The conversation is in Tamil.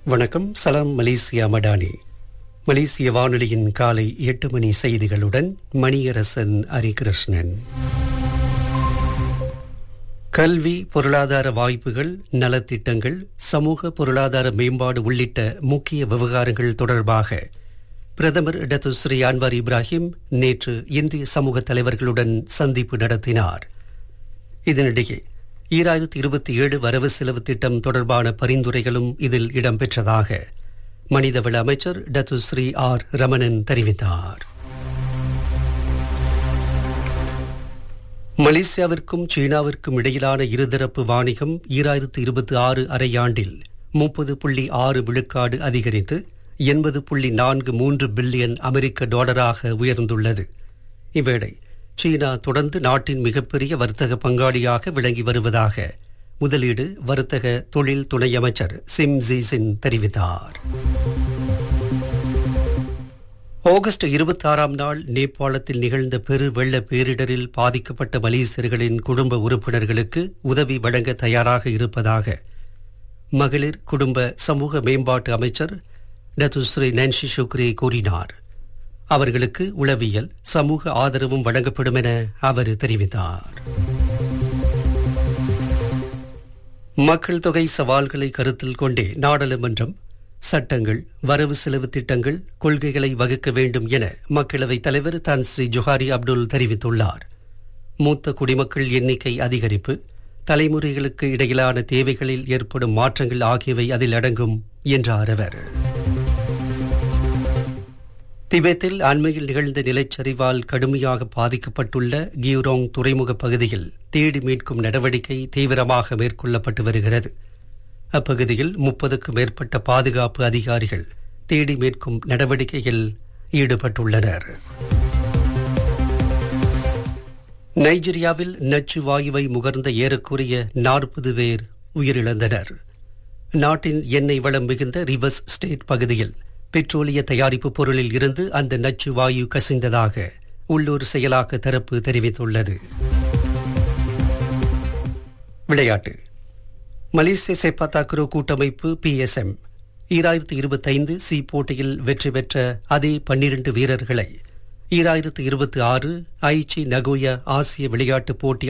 வணக்கம் சலாம் மலேசியா மடானி மலேசிய வானொலியின் காலை எட்டு மணி செய்திகளுடன் மணியரசன் ஹரிகிருஷ்ணன் கல்வி பொருளாதார வாய்ப்புகள் நலத்திட்டங்கள் சமூக பொருளாதார மேம்பாடு உள்ளிட்ட முக்கிய விவகாரங்கள் தொடர்பாக பிரதமர் டத்துஸ்ரீ அன்வார் இப்ராஹிம் நேற்று இந்திய சமூக தலைவர்களுடன் சந்திப்பு நடத்தினார் இதனிடையே ஈராயிரத்தி இருபத்தி ஏழு வரவு செலவு திட்டம் தொடர்பான பரிந்துரைகளும் இதில் இடம்பெற்றதாக மனிதவள அமைச்சர் டத்துஸ்ரீ ஆர் ரமணன் தெரிவித்தார் மலேசியாவிற்கும் சீனாவிற்கும் இடையிலான இருதரப்பு வாணிகம் ஈராயிரத்து இருபத்தி ஆறு அரையாண்டில் முப்பது புள்ளி ஆறு விழுக்காடு அதிகரித்து எண்பது புள்ளி நான்கு மூன்று பில்லியன் அமெரிக்க டாலராக உயர்ந்துள்ளது இவ்வேளை சீனா தொடர்ந்து நாட்டின் மிகப்பெரிய வர்த்தக பங்காளியாக விளங்கி வருவதாக முதலீடு வர்த்தக தொழில் துணை அமைச்சர் சிம் ஜீசின் தெரிவித்தார் ஆகஸ்ட் இருபத்தி ஆறாம் நாள் நேபாளத்தில் நிகழ்ந்த பெரு வெள்ள பேரிடரில் பாதிக்கப்பட்ட மலேசியர்களின் குடும்ப உறுப்பினர்களுக்கு உதவி வழங்க தயாராக இருப்பதாக மகளிர் குடும்ப சமூக மேம்பாட்டு அமைச்சர் டத்துஸ்ரீ நான்சி சுக்ரி கூறினார் அவர்களுக்கு உளவியல் சமூக ஆதரவும் வழங்கப்படும் என அவர் தெரிவித்தார் மக்கள் தொகை சவால்களை கருத்தில் கொண்டே நாடாளுமன்றம் சட்டங்கள் வரவு செலவு திட்டங்கள் கொள்கைகளை வகுக்க வேண்டும் என மக்களவைத் தலைவர் தான் ஸ்ரீ ஜொஹாரி அப்துல் தெரிவித்துள்ளார் மூத்த குடிமக்கள் எண்ணிக்கை அதிகரிப்பு தலைமுறைகளுக்கு இடையிலான தேவைகளில் ஏற்படும் மாற்றங்கள் ஆகியவை அதில் அடங்கும் என்றார் அவர் திபெத்தில் அண்மையில் நிகழ்ந்த நிலச்சரிவால் கடுமையாக பாதிக்கப்பட்டுள்ள கியூரோங் துறைமுக பகுதியில் தேடி மீட்கும் நடவடிக்கை தீவிரமாக மேற்கொள்ளப்பட்டு வருகிறது அப்பகுதியில் முப்பதுக்கும் மேற்பட்ட பாதுகாப்பு அதிகாரிகள் தேடி மீட்கும் நடவடிக்கையில் ஈடுபட்டுள்ளனர் நைஜீரியாவில் நச்சு வாயுவை முகர்ந்த ஏறக்குறைய நாற்பது பேர் உயிரிழந்தனர் நாட்டின் எண்ணெய் வளம் மிகுந்த ரிவர்ஸ் ஸ்டேட் பகுதியில் பெட்ரோலிய தயாரிப்பு பொருளில் இருந்து அந்த நச்சு வாயு கசிந்ததாக உள்ளூர் செயலாக்க தரப்பு தெரிவித்துள்ளது விளையாட்டு மலேசிய செப்பாத்தாக்ரோ கூட்டமைப்பு பிஎஸ்எம் ஈராயிரத்து இருபத்தைந்து சி போட்டியில் வெற்றி பெற்ற அதே பன்னிரண்டு வீரர்களை ஈராயிரத்து இருபத்தி ஆறு ஐச்சி நகோயா ஆசிய விளையாட்டுப் போட்டி